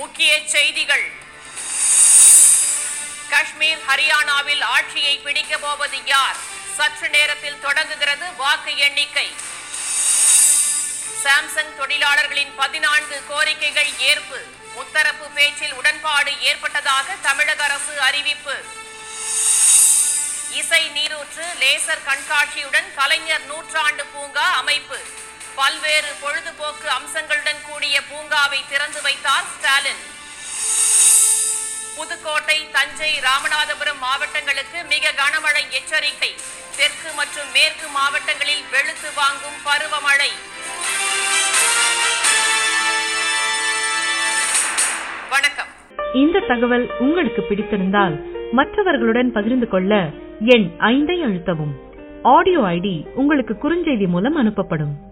முக்கிய செய்திகள் காஷ்மீர் ஹரியானாவில் ஆட்சியை பிடிக்கப் போவது யார் சற்று நேரத்தில் தொடங்குகிறது வாக்கு எண்ணிக்கை சாம்சங் தொழிலாளர்களின் பதினான்கு கோரிக்கைகள் ஏற்பு முத்தரப்பு பேச்சில் உடன்பாடு ஏற்பட்டதாக தமிழக அரசு அறிவிப்பு இசை நீரூற்று லேசர் கண்காட்சியுடன் கலைஞர் நூற்றாண்டு பூங்கா அமைப்பு பல்வேறு பொழுதுபோக்கு அம்சங்களுடன் கூடிய பூங்காவை திறந்து வைத்தார் ஸ்டாலின் புதுக்கோட்டை தஞ்சை ராமநாதபுரம் மாவட்டங்களுக்கு மிக கனமழை எச்சரிக்கை தெற்கு மற்றும் மேற்கு மாவட்டங்களில் வெளுத்து வாங்கும் பருவமழை வணக்கம் இந்த தகவல் உங்களுக்கு பிடித்திருந்தால் மற்றவர்களுடன் பகிர்ந்து கொள்ள எண் ஐந்தை அழுத்தவும் ஆடியோ ஐடி உங்களுக்கு குறுஞ்செய்தி மூலம் அனுப்பப்படும்